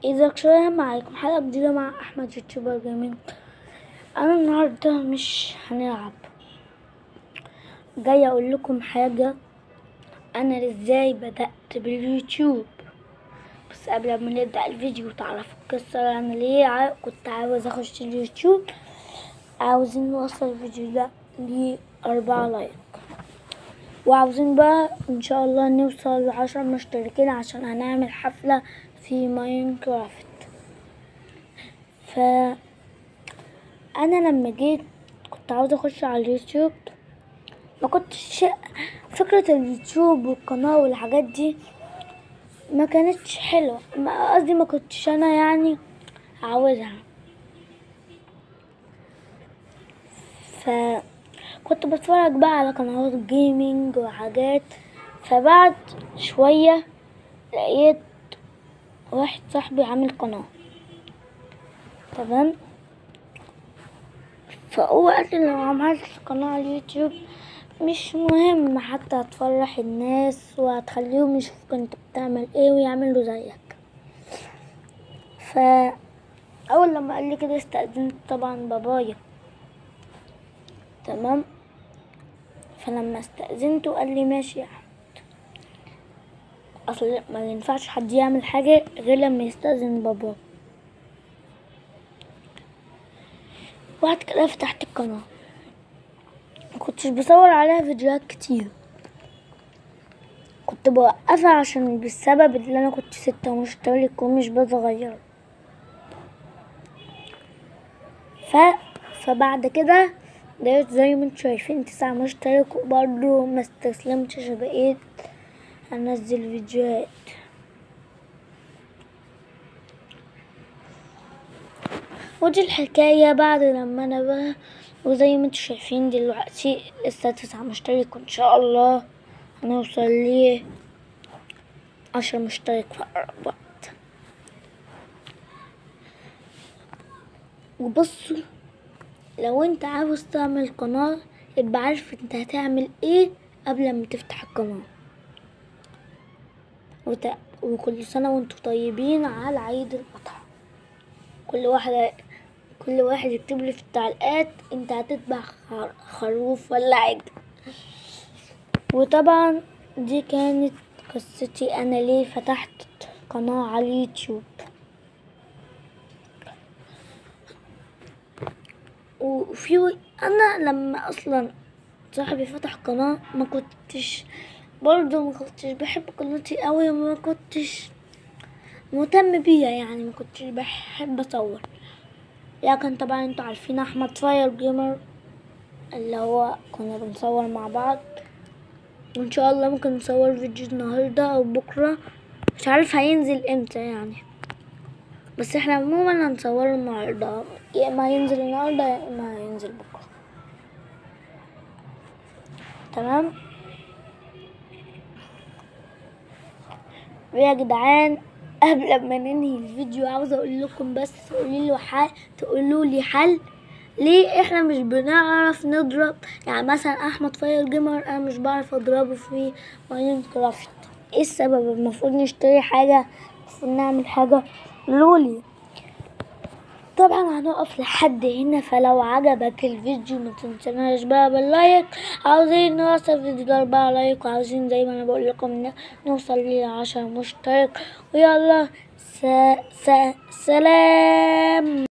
إذا شوية معاكم حلقة جديدة مع أحمد يوتيوبر جيمنج أنا النهاردة مش هنلعب جاي أقول لكم حاجة أنا إزاي بدأت باليوتيوب بس قبل ما نبدأ الفيديو تعرفوا القصة أنا ليه ع- كنت عاوز أخش اليوتيوب عاوزين نوصل الفيديو ده لأربعة لايك وعاوزين بقى ان شاء الله نوصل لعشرة مشتركين عشان هنعمل حفلة في ماينكرافت ف انا لما جيت كنت عاوزة اخش على اليوتيوب ما كنتش فكرة اليوتيوب والقناة والحاجات دي ما كانتش حلوة ما- قصدي ما كنتش انا يعني عاوزها ف كنت بتفرج بقى على قنوات جيمنج وحاجات فبعد شوية لقيت واحد صاحبي عامل قناة تمام فهو قال لي لو عملت قناة على اليوتيوب مش مهم حتى هتفرح الناس وهتخليهم يشوفوك انت بتعمل ايه ويعملوا زيك ف اول لما قال لي كده استأذنت طبعا بابايا تمام فلما استأذنته قال لي ماشي يا أحمد أصل ما ينفعش حد يعمل حاجة غير لما يستأذن باباه وبعد كده فتحت القناة مكنتش بصور عليها فيديوهات كتير كنت بوقفها عشان بالسبب اللي أنا كنت ستة مشترك ومش بتغير ف فبعد كده لقيت زي ما انتوا شايفين تسعة مشترك وبرضه ما استسلمتش بقيت انزل فيديوهات ودي الحكاية بعد لما انا بقى وزي ما انتوا شايفين دلوقتي لسه تسعة مشترك وان شاء الله هنوصل ليه عشر مشترك في أقرب وقت وبصوا لو انت عاوز تعمل قناة يبقى عارف انت هتعمل ايه قبل ما تفتح القناة وت... وكل سنة وانتم طيبين على عيد الأضحى كل واحد كل واحد يكتب لي في التعليقات انت هتذبح خر... خروف ولا عجل وطبعا دي كانت قصتي انا ليه فتحت قناة على اليوتيوب وفي انا لما اصلا صاحبي فتح قناة ما كنتش برضه ما كنتش بحب قناتي قوي ما كنتش مهتم بيها يعني ما كنتش بحب اصور لكن طبعا انتوا عارفين احمد فاير جيمر اللي هو كنا بنصور مع بعض وان شاء الله ممكن نصور فيديو النهارده او بكره مش عارف هينزل امتى يعني بس احنا عموما هنصوره النهارده يا اما هينزل النهارده يا اما هينزل بكره تمام ويا جدعان قبل ما ننهي الفيديو عاوزه اقول لكم بس تقولوا لي حل تقولوا لي حل ليه احنا مش بنعرف نضرب يعني مثلا احمد فاير جيمر انا مش بعرف اضربه في ماينكرافت ايه السبب المفروض نشتري حاجه المفروض نعمل حاجه لولي طبعا هنقف لحد هنا فلو عجبك الفيديو ما تنسناش بقى باللايك عاوزين نوصل فيديو ده أربعة لايك وعاوزين زي ما انا بقول لكم ن- نوصل لعشرة مشترك ويلا س... س... سلام